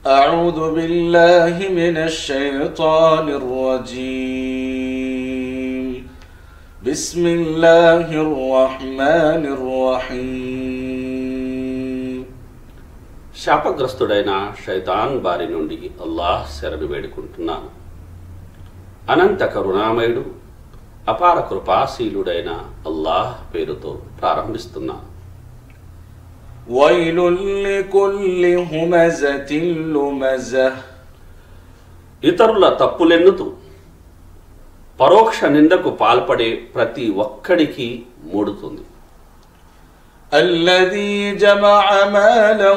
أعوذ بالله من الشيطان الرجيم بسم الله الرحمن الرحيم శాపగ్రస్తుడైన శైతాన్ బారి నుండి అల్లాహ్ శరణు వేడుకుంటున్నాను అనంత కరుణామయుడు అపార కృపాశీలుడైన అల్లాహ్ పేరుతో ప్రారంభిస్తున్నాను ويل لكل همزة لمزة ఇతరుల తప్పులెన్నుతూ పరోక్ష నిందకు పాల్పడే ప్రతి ఒక్కడికి మూడుతుంది الذي جمع مالا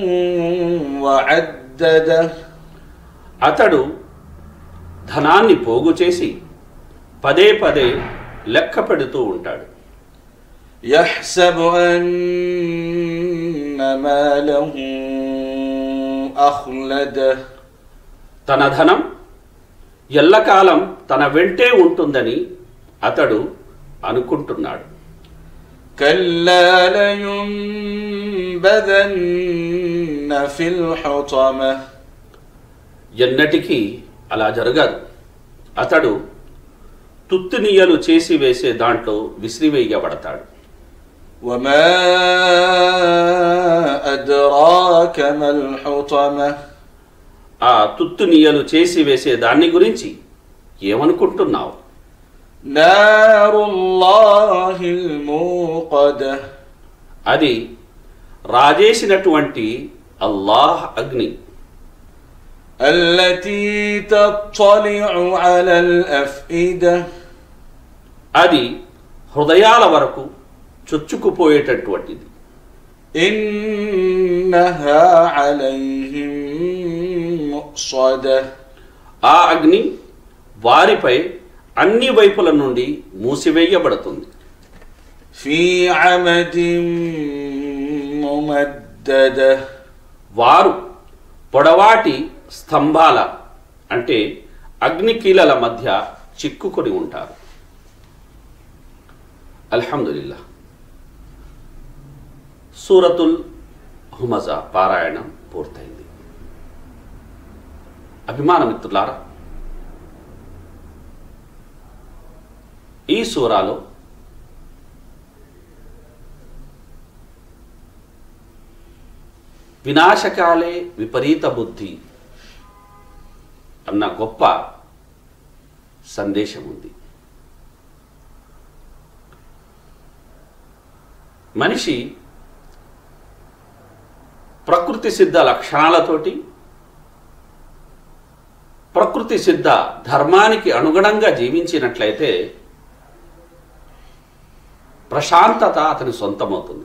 وعدده అతడు ధనాన్ని పోగు చేసి పదే పదే లెక్క పెడుతూ ఉంటాడు يحسب أن ماله أخلده తన ధనం ఎల్లకాలం తన వెంటే ఉంటుందని అతడు అనుకుంటున్నాడు كلا لينبذن في الحطمة ఎన్నటికీ అలా జరగదు అతడు తుత్తునియలు చేసి వేసే దాంట్లో విసిరివేయబడతాడు وما أدراك ما الحطمة ఆ తుత్తునియలు చేసి వేసే దాన్ని గురించి ఏమనుకుంటున్నావు نار الله الموقدة అది రాజేసినటువంటి అల్లాహ్ అగ్ని التي تطلع على الأفئدة అది హృదయాల వరకు చొచ్చుకుపోయేటటువంటిది إنها عليهم مؤصدة ఆ అగ్ని వారిపై అన్ని వైపుల నుండి మూసివేయబడుతుంది في عمد ممددة వారు పొడవాటి స్తంభాల అంటే అగ్నికీలల మధ్య చిక్కుకొని ఉంటారు అల్హమ్దులిల్లా సూరతుల్ హుమజా పారాయణం పూర్తయింది అభిమాన మిత్రులారా ఈ సూరాలో వినాశకాలే విపరీత బుద్ధి అన్న గొప్ప సందేశం ఉంది మనిషి ప్రకృతి సిద్ధ లక్షణాలతోటి ప్రకృతి సిద్ధ ధర్మానికి అనుగుణంగా జీవించినట్లయితే ప్రశాంతత అతని సొంతమవుతుంది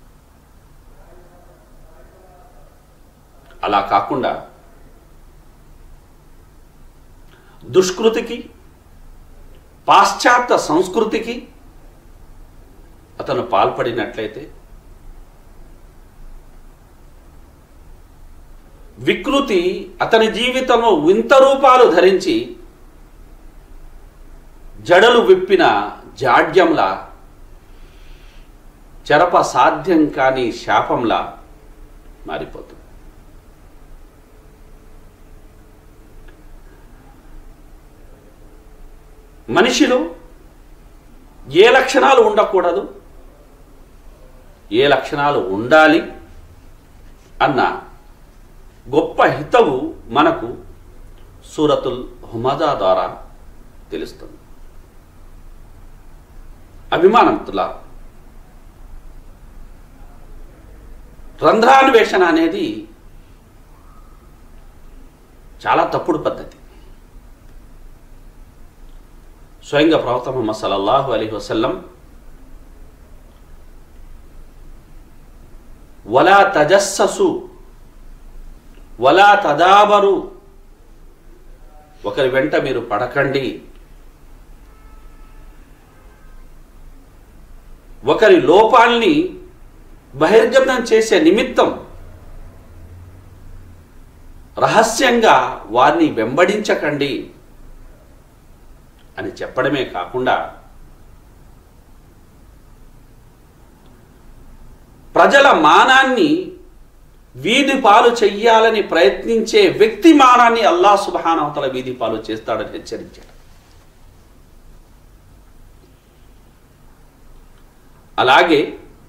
అలా కాకుండా దుష్కృతికి పాశ్చాత్య సంస్కృతికి అతను పాల్పడినట్లయితే వికృతి అతని జీవితంలో వింత రూపాలు ధరించి జడలు విప్పిన జాడ్యంలా చెరప సాధ్యం కాని శాపంలా మారిపోతుంది మనిషిలో ఏ లక్షణాలు ఉండకూడదు ఏ లక్షణాలు ఉండాలి అన్న గొప్ప హితవు మనకు సూరతుల్ హుమదా ద్వారా తెలుస్తుంది అభిమానంతుల రంధ్రాన్వేషణ అనేది చాలా తప్పుడు పద్ధతి స్వయంగా ప్రవక్త ముహమ్మద్ సల్లల్లాహు అలైహి వసల్లం వలా తజస్ససు వలా తదాబరు ఒకరి వెంట మీరు పడకండి ఒకరి లోపాల్ని బహిర్గతం చేసే నిమిత్తం రహస్యంగా వారిని వెంబడించకండి అని చెప్పడమే కాకుండా ప్రజల మానాన్ని వీధి పాలు చెయ్యాలని ప్రయత్నించే వ్యక్తి మానాన్ని అల్లా సుబహానవతల వీధి పాలు చేస్తాడని హెచ్చరించాడు అలాగే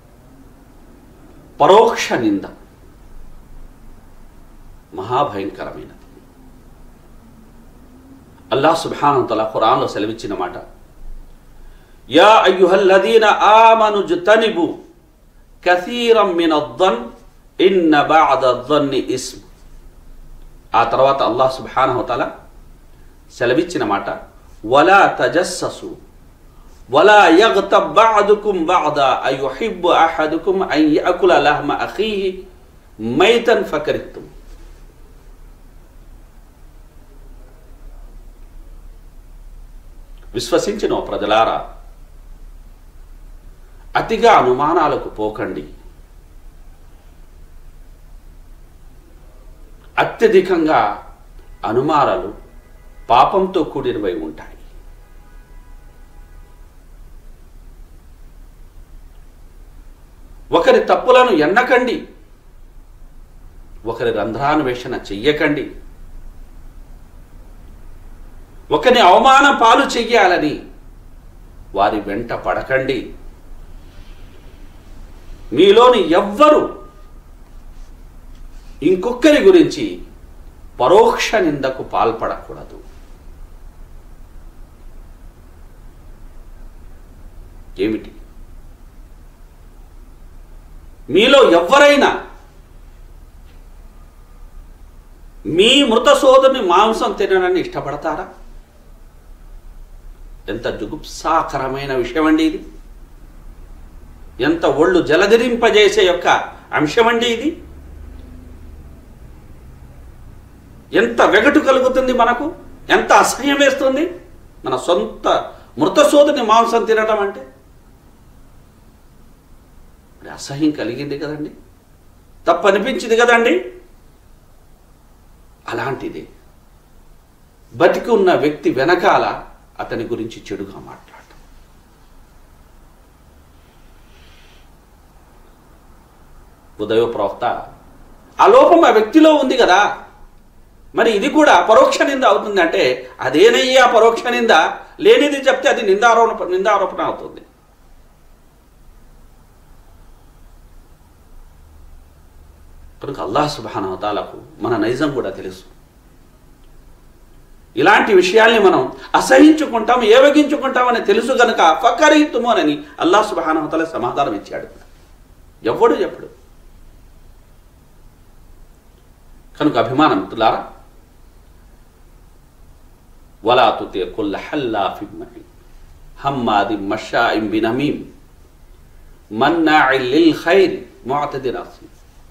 పరోక్ష నింద మహాభయంకరమైనది అల్లాహ్ సుబ్హానహుతల ఖురాన్లో సెలవిచ్చిన మాట యా అయ్యుహల్లదీన ఆమను జుతనిబు కసీరం మిన ظن ఇన్న బాద ظن ఇస్మ్ ఆ తర్వాత అల్లాహ్ సుబ్హానహుతల సెలవిచ్చిన మాట వలా తజస్ససు వలా యగ్తబ్ బఅదుకుం బఅద అయుహిబ్బు అహదుకుం అన్ యఅకుల లహ్మ అఖీహి మైతన్ ఫకరిత్తుం విశ్వసించిన ఓ ప్రజలారా అతిగా అనుమానాలకు పోకండి అత్యధికంగా అనుమానాలు పాపంతో కూడినవై ఉంటాయి ఒకరి తప్పులను ఎన్నకండి ఒకరి రంధ్రాన్వేషణ చెయ్యకండి ఒకరిని అవమాన పాలు చెయ్యాలని వారి వెంట పడకండి మీలోని ఎవ్వరు ఇంకొకరి గురించి పరోక్ష నిందకు పాల్పడకూడదు ఏమిటి మీలో ఎవ్వరైనా మీ మృత సోదరుని మాంసం తినడాన్ని ఇష్టపడతారా ఎంత జుగుప్సాకరమైన విషయం అండి ఇది ఎంత ఒళ్ళు జలధరింపజేసే యొక్క అంశం అండి ఇది ఎంత వెగటు కలుగుతుంది మనకు ఎంత అసహ్యం వేస్తుంది మన సొంత మృత సోదరుని మాంసం తినడం అంటే మరి అసహ్యం కలిగింది కదండి తప్పు అనిపించింది కదండి అలాంటిది బతికి ఉన్న వ్యక్తి వెనకాల అతని గురించి చెడుగా మాట్లాడటం ఉదయ ప్రవక్త ఆ లోపం ఆ వ్యక్తిలో ఉంది కదా మరి ఇది కూడా పరోక్ష నింద అవుతుంది అంటే అదేనయ్యా పరోక్ష నింద లేనిది చెప్తే అది నిందారోపణ నిందారోపణ అవుతుంది కనుక అల్లాహ్ సుబానవతాలకు మన నైజం కూడా తెలుసు ఇలాంటి విషయాల్ని మనం అసహించుకుంటాం ఏవగించుకుంటామని తెలుసు గనుక ఫకరీతుము అని అల్లాహ్ సుబానవతాల సమాధానం ఇచ్చాడు ఎవడు చెప్పడు కనుక అభిమానం మిత్రులారా వలా తుతే కుల్ల హల్లాఫిన్ మహీన్ హమ్మాది మషాయిం బినమీం మన్నాఇ లిల్ ఖైర్ ముఅతదిన్ అసీమ్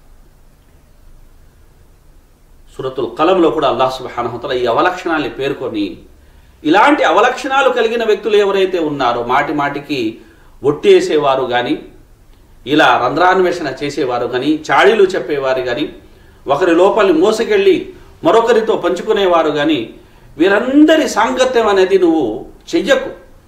సురతుల్ కలంలో కూడా అల్లాహ్ సుబ్హానహుతల ఈ అవలక్షణాల్ని పేర్కొని ఇలాంటి అవలక్షణాలు కలిగిన వ్యక్తులు ఎవరైతే ఉన్నారో మాటి మాటికి ఒట్టేసేవారు కానీ ఇలా రంధ్రాన్వేషణ చేసేవారు కానీ చాడీలు చెప్పేవారు కానీ ఒకరి లోపలి మోసకెళ్ళి మరొకరితో పంచుకునేవారు కానీ వీరందరి సాంగత్యం అనేది నువ్వు చెయ్యకు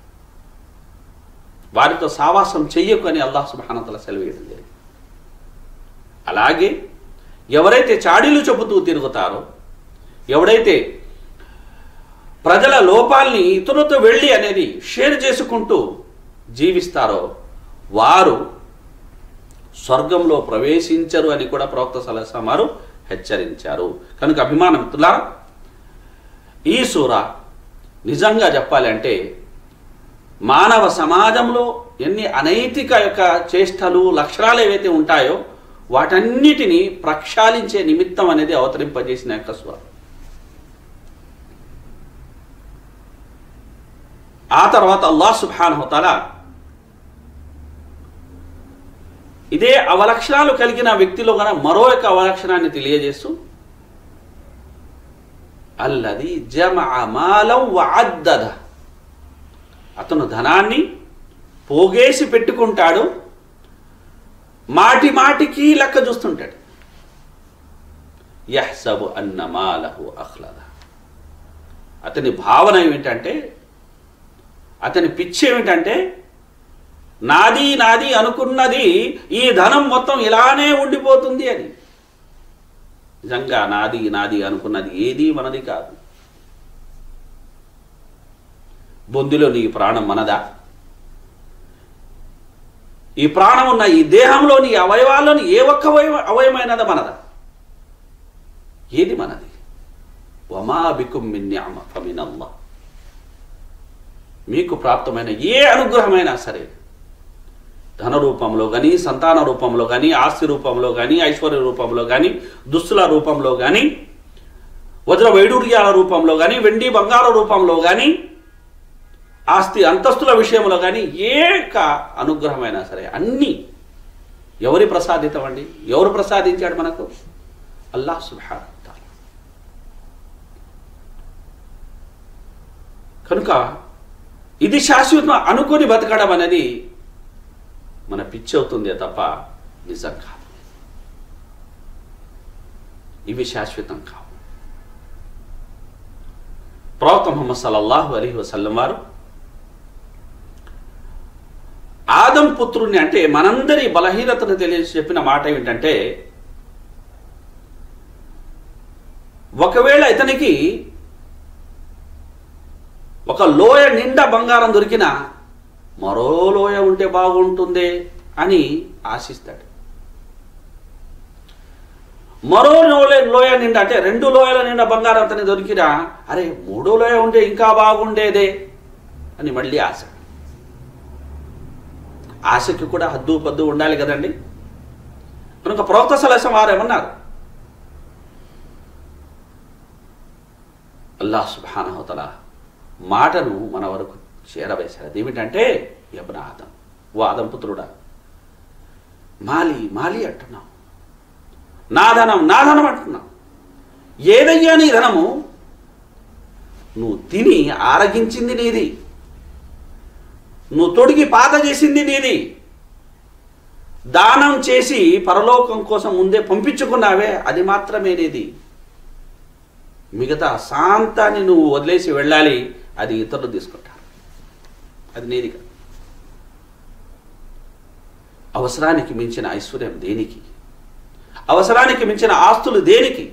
వారితో సావాసం చెయ్యకు అని అల్లాహ్ సుబానతల సెలవేయడం జరిగింది అలాగే ఎవరైతే చాడీలు చెబుతూ తిరుగుతారో ఎవడైతే ప్రజల లోపాల్ని ఇతరులతో వెళ్ళి అనేది షేర్ చేసుకుంటూ జీవిస్తారో వారు స్వర్గంలో ప్రవేశించరు అని కూడా ప్రవక్త సలహా హెచ్చరించారు కనుక అభిమానం మిత్రులారా ఈ సూర నిజంగా చెప్పాలి అంటే మానవ సమాజంలో ఎన్ని అనైతిక యొక్క చేష్టలు లక్షణాలు ఏవైతే ఉంటాయో వాటన్నిటిని ప్రక్షాళించే నిమిత్తం అనేది అవతరింపజేసిన యొక్క స్వరం ఆ తర్వాత అల్లాహ్ సుబ్హానహుతాల ఇదే అవలక్షణాలు కలిగిన వ్యక్తిలో గన మరో యొక్క అవలక్షణాన్ని తెలియజేస్తూ అల్లది జమాలం వాద్దద అతను ధనాన్ని పోగేసి పెట్టుకుంటాడు మాటి మాటికి లెక్క చూస్తుంటాడు యహ్సబు అన్న మాలహు అహ్లద అతని భావన ఏమిటంటే అతని పిచ్చి ఏమిటంటే నాది నాది అనుకున్నది ఈ ధనం మొత్తం ఇలానే ఉండిపోతుంది అని నిజంగా నాది నాది అనుకున్నది ఏది మనది కాదు బొందిలో నీ ప్రాణం మనదా ఈ ప్రాణం ఉన్న ఈ దేహంలోని ఈ అవయవాల్లోని ఏ ఒక్క అవయవ అవయమైనదా మనదా ఏది మనది వమా బికుం మిన్ నిఅమ ఫమినల్లాహ్ మీకు ప్రాప్తమైన ఏ అనుగ్రహమైనా సరే ధన రూపంలో కానీ సంతాన రూపంలో కానీ ఆస్తి రూపంలో కానీ ఐశ్వర్య రూపంలో కానీ దుస్తుల రూపంలో కానీ వజ్ర వైడూర్యాల రూపంలో కానీ వెండి బంగారు రూపంలో కానీ ఆస్తి అంతస్తుల విషయంలో కానీ ఏ యొక్క అనుగ్రహమైనా సరే అన్నీ ఎవరి ప్రసాదితం అండి ఎవరు ప్రసాదించాడు మనకు అల్లాహ్ సుబ్హానహు వ తఆలా. కనుక ఇది శాశ్వతం అనుకొని బతకడం అనేది మన పిచ్చి అవుతుందే తప్ప నిజం కాదు ఇవి శాశ్వతం కావు ప్రవక్త ముహమ్మద్ సల్లల్లాహు అలైహి వసల్లం వారు ఆదం పుత్రుణ్ణి అంటే మనందరి బలహీనతను తెలియజేసి చెప్పిన మాట ఏమిటంటే ఒకవేళ ఇతనికి ఒక లోయ నిండా బంగారం దొరికినా మరో లోయ ఉంటే బాగుంటుందే అని ఆశిస్తాడు మరో లోయ లోయ నిండా అంటే రెండు లోయల నిండా బంగారం అతని దొరికినా అరే మూడో లోయ ఉంటే ఇంకా బాగుండేదే అని మళ్ళీ ఆశ ఆశకి కూడా హద్దు పద్దు ఉండాలి కదండి కనుక ప్రవక్త సలసం వారు ఏమన్నారు అల్లాహ్ సుబానహతల మాటను మన వరకు చేరవేశారు అదేమిటంటే యబ్న ఆదం ఓ ఆదం పుత్రుడా మాలి మాలి అంటున్నావు నా ధనం నా ధనం అంటున్నావు ఏదయ్యా నీ ధనము నువ్వు తిని ఆరగించింది నీది నువ్వు తొడిగి పాత చేసింది నీది దానం చేసి పరలోకం కోసం ముందే పంపించుకున్నావే అది మాత్రమే నీది మిగతా శాంతాన్ని నువ్వు వదిలేసి వెళ్ళాలి అది ఇతరులు తీసుకుంటారు అది నీది కాదు అవసరానికి మించిన ఐశ్వర్యం దేనికి అవసరానికి మించిన ఆస్తులు దేనికి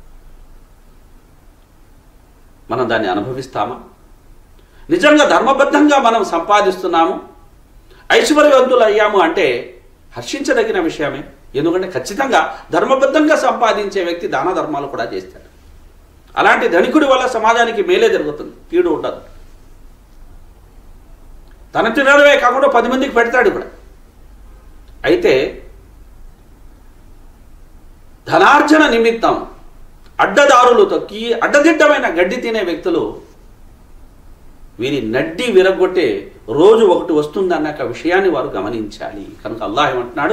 మనం దాన్ని అనుభవిస్తామా నిజంగా ధర్మబద్ధంగా మనం సంపాదిస్తున్నాము ఐశ్వర్యవంతులు అయ్యాము అంటే హర్షించదగిన విషయమే ఎందుకంటే ఖచ్చితంగా ధర్మబద్ధంగా సంపాదించే వ్యక్తి దాన ధర్మాలు కూడా చేస్తాడు అలాంటి ధనికుడి వల్ల సమాజానికి మేలే జరుగుతుంది కీడు ఉండదు తన తినడమే కాకుండా పది మందికి పెడతాడు కూడా అయితే ధనార్జన నిమిత్తం అడ్డదారులు తొక్కి అడ్డదిడ్డమైన గడ్డి తినే వ్యక్తులు వీరి నడ్డి విరగొట్టే రోజు ఒకటి వస్తుందన్న విషయాన్ని వారు గమనించాలి కనుక అల్లాహ్ ఏమంటున్నాడు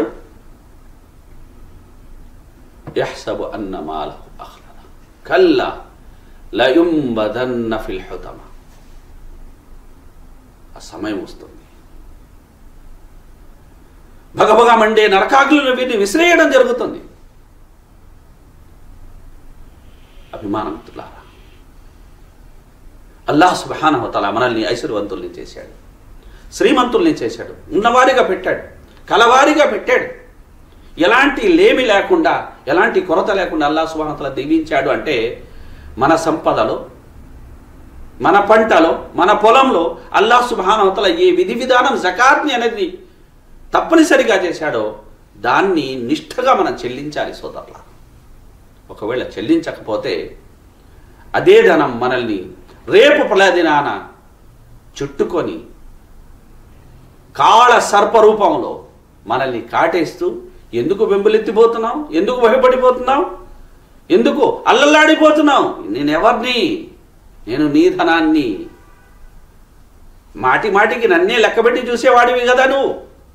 యహ్సబు అన్న మాలహు అఖ్లద కల్లా లయుంబదన్న ఫిల్ హుతమ ఆ సమయం వస్తుంది భగభగ మండే నరకాగ్నులు వీటిని విసిరేయడం జరుగుతుంది అభిమానవంతులారా అల్లాహ్ సుబానవతల మనల్ని ఐశ్వర్యవంతుల్ని చేశాడు శ్రీమంతుల్ని చేశాడు ఉన్నవారిగా పెట్టాడు కలవారిగా పెట్టాడు ఎలాంటి లేమి లేకుండా ఎలాంటి కొరత లేకుండా అల్లాహ్ సుబానతల దీవించాడు అంటే మన సంపదలో మన పంటలో మన పొలంలో అల్లాహ్ సుబానవతల ఏ విధి విధానం జకాత్ని అనేది తప్పనిసరిగా చేశాడో దాన్ని నిష్ఠగా మనం చెల్లించాలి సోదరుల ఒకవేళ చెల్లించకపోతే అదే ధనం మనల్ని రేపు ప్రళయదినాన చుట్టుకొని కాళ సర్పరూపంలో మనల్ని కాటేస్తూ ఎందుకు వెంబలెత్తిపోతున్నావు ఎందుకు భయపడిపోతున్నావు ఎందుకు అల్లల్లాడిపోతున్నావు నేను ఎవరిని నేను నీ ధనాన్ని మాటి మాటికి నన్నే లెక్కబెట్టి చూసేవాడివి కదా నువ్వు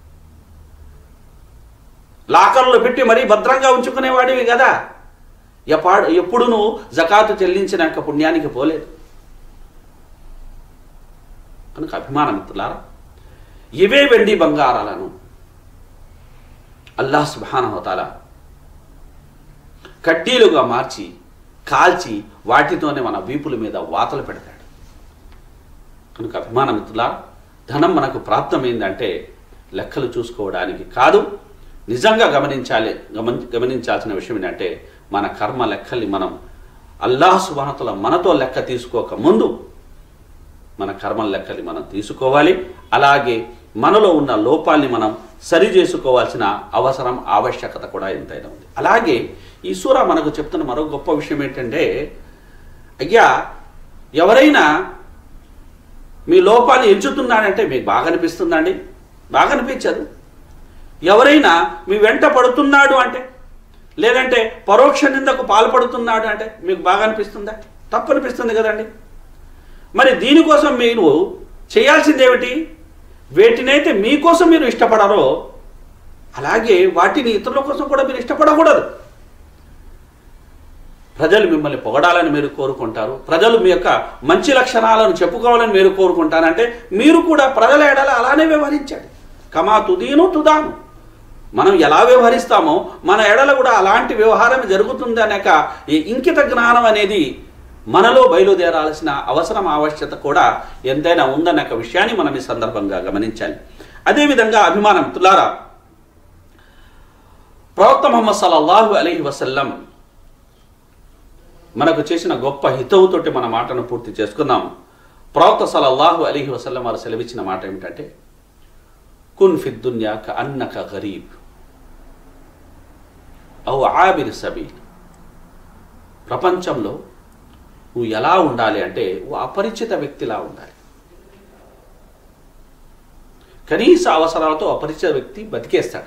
లాకర్లో పెట్టి మరీ భద్రంగా ఉంచుకునేవాడివి కదా ఎపాడు ఎప్పుడు నువ్వు జకాతు చెల్లించినాక పుణ్యానికి పోలేదు కనుక అభిమానం మిత్రులారా ఇవే వెండి బంగారాలను అల్లాహ్ సుబానవతాల కడ్డీలుగా మార్చి కాల్చి వాటితోనే మన వీపుల మీద వాతలు పెడతాడు కనుక అభిమాన మిత్రులా ధనం మనకు ప్రాప్తమైందంటే లెక్కలు చూసుకోవడానికి కాదు నిజంగా గమనించాలి గమని గమనించాల్సిన విషయం ఏంటంటే మన కర్మ లెక్కల్ని మనం అల్లాహ్ సుబానతల మనతో లెక్క తీసుకోక ముందు మన కర్మల లెక్కల్ని మనం తీసుకోవాలి అలాగే మనలో ఉన్న లోపాల్ని మనం సరి చేసుకోవాల్సిన అవసరం ఆవశ్యకత కూడా ఎంతైనా ఉంది అలాగే ఈ సూర మనకు చెప్తున్న మరో గొప్ప విషయం ఏంటంటే అయ్యా ఎవరైనా మీ లోపాన్ని ఎంచుతున్నాడంటే మీకు బాగా అనిపిస్తుందండి బాగా అనిపించదు ఎవరైనా మీ వెంట పడుతున్నాడు అంటే లేదంటే పరోక్ష నిందకు పాల్పడుతున్నాడు అంటే మీకు బాగా అనిపిస్తుందా తప్పు అనిపిస్తుంది కదండి మరి దీనికోసం మీరు చేయాల్సిందేమిటి వేటినైతే మీకోసం మీరు ఇష్టపడరో అలాగే వాటిని ఇతరుల కోసం కూడా మీరు ఇష్టపడకూడదు ప్రజలు మిమ్మల్ని పొగడాలని మీరు కోరుకుంటారు ప్రజలు మీ యొక్క మంచి లక్షణాలను చెప్పుకోవాలని మీరు కోరుకుంటారంటే మీరు కూడా ప్రజల ఎడల అలానే వ్యవహరించండి కమా తుదీను తుదాను మనం ఎలా వ్యవహరిస్తామో మన ఎడల కూడా అలాంటి వ్యవహారం జరుగుతుంది అనేక ఈ ఇంకిత జ్ఞానం అనేది మనలో బయలుదేరాల్సిన అవసరం ఆవశ్యకత కూడా ఎంతైనా ఉందనే ఒక విషయాన్ని మనం ఈ సందర్భంగా గమనించాలి అదేవిధంగా అభిమానం తులారా ప్రవక్త ముహమ్మద్ సల్లల్లాహు అలైహి వసల్లం మనకు చేసిన గొప్ప హితవుతోటి మన మాటను పూర్తి చేసుకుందాం ప్రవక్త సల్లల్లాహు అలీహి వసల్లం వారు సెలవిచ్చిన మాట ఏమిటంటే కున్ ఫి దున్యా క అన్నక గరీబ్ ఔ ఆబిర్ సబీల్ ప్రపంచంలో నువ్వు ఎలా ఉండాలి అంటే ఓ అపరిచిత వ్యక్తిలా ఉండాలి కనీస అవసరాలతో అపరిచిత వ్యక్తి బతికేస్తాడు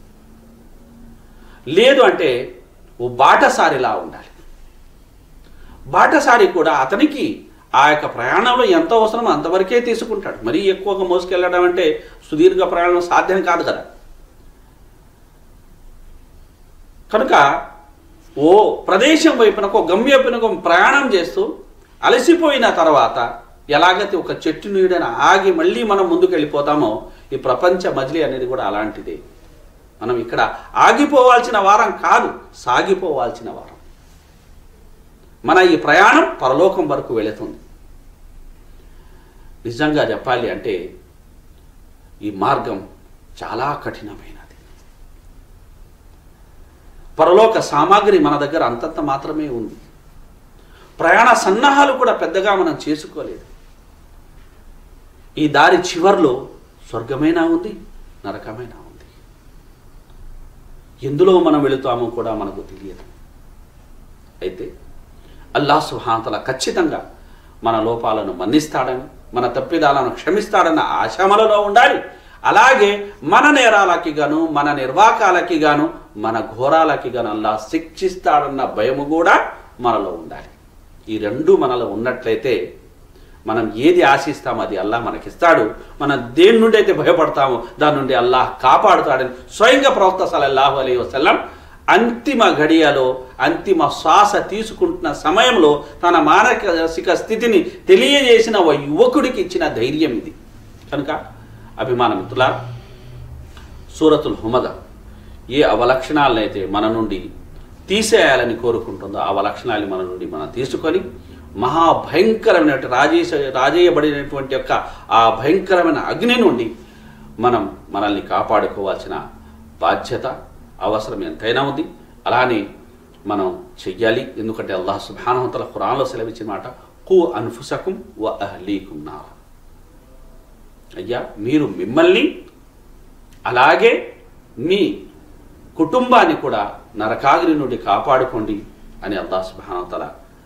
లేదు అంటే ఓ బాటసారిలా ఉండాలి బాటసారి కూడా అతనికి ఆ యొక్క ప్రయాణంలో ఎంత అవసరమో అంతవరకే తీసుకుంటాడు మరీ ఎక్కువగా మోసుకెళ్ళడం అంటే సుదీర్ఘ ప్రయాణం సాధ్యం కాదు కదా కనుక ఓ ప్రదేశం వైపునకు ఒక గమ్యపునకు ప్రయాణం చేస్తూ అలసిపోయిన తర్వాత ఎలాగైతే ఒక చెట్టు నీడన ఆగి మళ్ళీ మనం ముందుకు వెళ్ళిపోతామో ఈ ప్రపంచ మజిలీ అనేది కూడా అలాంటిదే మనం ఇక్కడ ఆగిపోవాల్సిన వారం కాదు సాగిపోవాల్సిన వారం మన ఈ ప్రయాణం పరలోకం వరకు వెళుతుంది నిజంగా చెప్పాలి అంటే ఈ మార్గం చాలా కఠినమైనది పరలోక సామాగ్రి మన దగ్గర అంతంత మాత్రమే ఉంది ప్రయాణ సన్నాహాలు కూడా పెద్దగా మనం చేసుకోలేదు ఈ దారి చివర్లో స్వర్గమైనా ఉంది నరకమైనా ఉంది ఎందులో మనం వెళుతామో కూడా మనకు తెలియదు అయితే అల్లాహ్ సుహాంతల ఖచ్చితంగా మన లోపాలను మన్నిస్తాడని మన తప్పిదాలను క్షమిస్తాడన్న ఆశామలలో ఉండాలి అలాగే మన నేరాలకి గాను మన నిర్వాకాలకి గాను మన ఘోరాలకి గాను అల్లా శిక్షిస్తాడన్న భయము కూడా మనలో ఉండాలి ఈ రెండు మనలో ఉన్నట్లయితే మనం ఏది ఆశిస్తామో అది అల్లాహ్ మనకిస్తాడు మనం దేని నుండి అయితే భయపడతామో దాని నుండి అల్లాహ్ కాపాడుతాడని స్వయంగా ప్రవక్త సలల్లాహు అలీ వసల్లం అంతిమ ఘడియలో అంతిమ శ్వాస తీసుకుంటున్న సమయంలో తన మానసిక స్థితిని తెలియజేసిన ఓ యువకుడికి ఇచ్చిన ధైర్యం ఇది కనుక అభిమాన మిత్రుల సూరతుల్ హుమద ఏ అవలక్షణాలనైతే మన నుండి తీసేయాలని కోరుకుంటుందో ఆ అవలక్షణాలు మన నుండి మనం తీసుకొని మహాభయంకరమైన రాజేశ రాజేయబడినటువంటి యొక్క ఆ భయంకరమైన అగ్ని నుండి మనం మనల్ని కాపాడుకోవాల్సిన బాధ్యత అవసరం ఎంతైనా ఉంది అలానే మనం చెయ్యాలి ఎందుకంటే అల్లాహ్ సుబ్హానహుతల ఖురాన్లో సెలవిచ్చిన మాట కు అన్ఫుసకుం వ అహ్లీకుం నార్ అయ్యా మీరు మిమ్మల్ని అలాగే మీ కుటుంబాన్ని కూడా నరకాగ్ని నుండి కాపాడుకోండి అని అల్లాహ్ సుబ్హానహుతల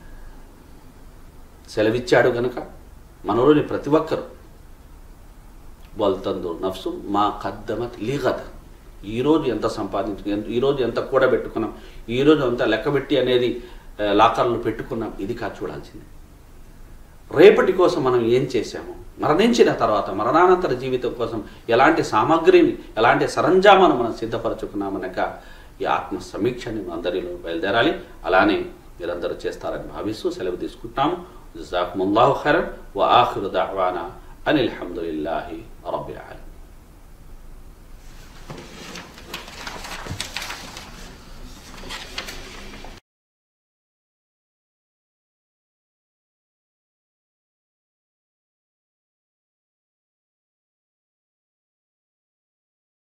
సెలవిచ్చాడు గనుక మనలోని ప్రతి ఒక్కరు వల్తందు నఫ్సు మా కద్దమత్ లీగత ఈరోజు ఎంత సంపాదించుకున్నాం ఎంత- ఈరోజు ఎంత కూడబెట్టుకున్నాం ఈరోజు ఎంత లెక్కబెట్టి అనేది ఆ, లాకర్లు పెట్టుకున్నాం ఇది కాదు చూడాల్సింది రేపటి కోసం మనం ఏం చేశాము మరణించిన తర్వాత మరణానంతర జీవితం కోసం ఎలాంటి సామాగ్రిని ఎలాంటి సరంజామాను మనం సిద్ధపరచుకున్నామనక ఈ ఆత్మ సమీక్షని మన అందరిలో బయలుదేరాలి అలానే మీరందరూ చేస్తారని భావిస్తూ సెలవు తీసుకుంటాము జజాకుముల్లాహు ఖైరన్ వ ఆఖిరు దావానా అనిల్ హమ్దులిల్లాహి రబ్బిల్ ఆలమీన్